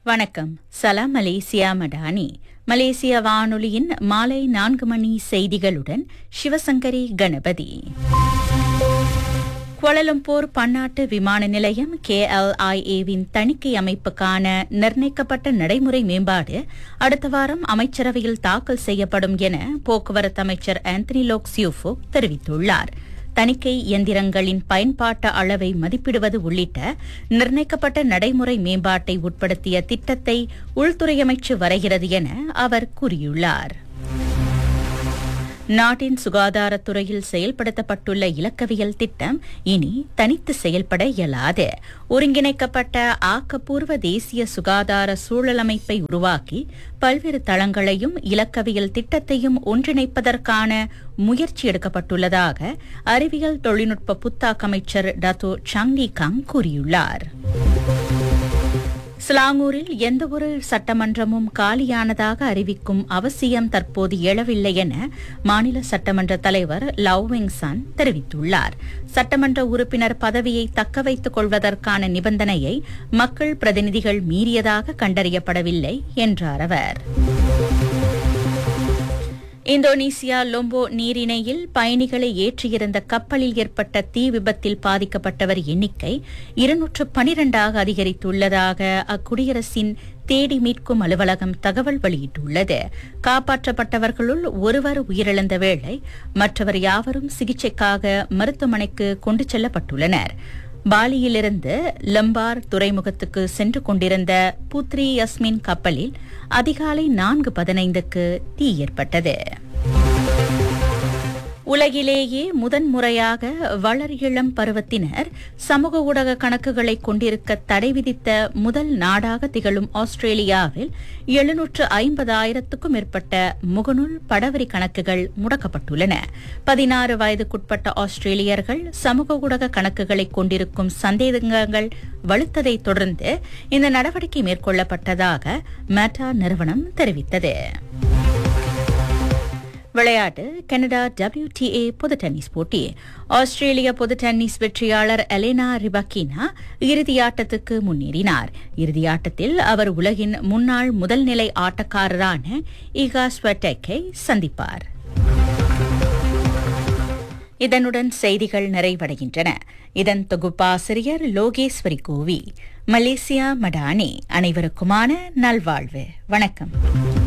வணக்கம் சலாம் மலேசியா மடானி மலேசிய வானொலியின் மாலை நான்கு மணி செய்திகளுடன் சிவசங்கரி கணபதி கோலலம்பூர் பன்னாட்டு விமான நிலையம் கேஎல்ஐஏவின் தணிக்கை அமைப்புக்கான நிர்ணயிக்கப்பட்ட நடைமுறை மேம்பாடு அடுத்த வாரம் அமைச்சரவையில் தாக்கல் செய்யப்படும் என போக்குவரத்து அமைச்சர் ஆந்தனி லோக் சியூஃபோ தெரிவித்துள்ளார் தணிக்கை இயந்திரங்களின் பயன்பாட்டு அளவை மதிப்பிடுவது உள்ளிட்ட நிர்ணயிக்கப்பட்ட நடைமுறை மேம்பாட்டை உட்படுத்திய திட்டத்தை உள்துறை அமைச்சு வரைகிறது என அவர் கூறியுள்ளார் நாட்டின் சுகாதாரத்துறையில் செயல்படுத்தப்பட்டுள்ள இலக்கவியல் திட்டம் இனி தனித்து செயல்பட இயலாது ஒருங்கிணைக்கப்பட்ட ஆக்கப்பூர்வ தேசிய சுகாதார சூழலமைப்பை உருவாக்கி பல்வேறு தளங்களையும் இலக்கவியல் திட்டத்தையும் ஒன்றிணைப்பதற்கான முயற்சி எடுக்கப்பட்டுள்ளதாக அறிவியல் தொழில்நுட்ப புத்தாக்க அமைச்சர் டத்தோ சாங்லி காங் கூறியுள்ளார் சிலாங்கூரில் எந்தவொரு சட்டமன்றமும் காலியானதாக அறிவிக்கும் அவசியம் தற்போது எழவில்லை என மாநில சட்டமன்ற தலைவர் லவ்விங் சான் தெரிவித்துள்ளார் சட்டமன்ற உறுப்பினர் பதவியை தக்க வைத்துக் கொள்வதற்கான நிபந்தனையை மக்கள் பிரதிநிதிகள் மீறியதாக கண்டறியப்படவில்லை என்றார் அவர் இந்தோனேசியா லொம்போ நீரிணையில் பயணிகளை ஏற்றியிருந்த கப்பலில் ஏற்பட்ட தீ விபத்தில் பாதிக்கப்பட்டவர் எண்ணிக்கை இருநூற்று பனிரெண்டாக அதிகரித்துள்ளதாக அக்குடியரசின் தேடி மீட்கும் அலுவலகம் தகவல் வெளியிட்டுள்ளது காப்பாற்றப்பட்டவர்களுள் ஒருவர் உயிரிழந்த வேளை மற்றவர் யாவரும் சிகிச்சைக்காக மருத்துவமனைக்கு கொண்டு செல்லப்பட்டுள்ளனர் பாலியிலிருந்து லம்பார் துறைமுகத்துக்கு சென்று கொண்டிருந்த புத்ரி யஸ்மின் கப்பலில் அதிகாலை நான்கு பதினைந்துக்கு தீ ஏற்பட்டது உலகிலேயே முதன்முறையாக வளர் இளம் பருவத்தினர் சமூக ஊடக கணக்குகளை கொண்டிருக்க தடை விதித்த முதல் நாடாக திகழும் ஆஸ்திரேலியாவில் எழுநூற்று ஐம்பதாயிரத்துக்கும் மேற்பட்ட முகநூல் படவரி கணக்குகள் முடக்கப்பட்டுள்ளன பதினாறு வயதுக்குட்பட்ட ஆஸ்திரேலியர்கள் சமூக ஊடக கணக்குகளை கொண்டிருக்கும் சந்தேகங்கள் வலுத்ததை தொடர்ந்து இந்த நடவடிக்கை மேற்கொள்ளப்பட்டதாக மெட்டா நிறுவனம் தெரிவித்தது விளையாட்டு கனடா டபிள்யூடிஏ பொது டென்னிஸ் போட்டி ஆஸ்திரேலிய பொது டென்னிஸ் வெற்றியாளர் எலேனா ரிபக்கினா இறுதியாட்டத்துக்கு முன்னேறினார் இறுதியாட்டத்தில் அவர் உலகின் முன்னாள் முதல்நிலை ஆட்டக்காரரான ஈகா ஸ்வெட்டெக்கை சந்திப்பார் இதனுடன் செய்திகள் நிறைவடைகின்றன இதன் தொகுப்பாசிரியர் லோகேஸ்வரி கோவி மலேசியா மடானி அனைவருக்குமான நல்வாழ்வு வணக்கம்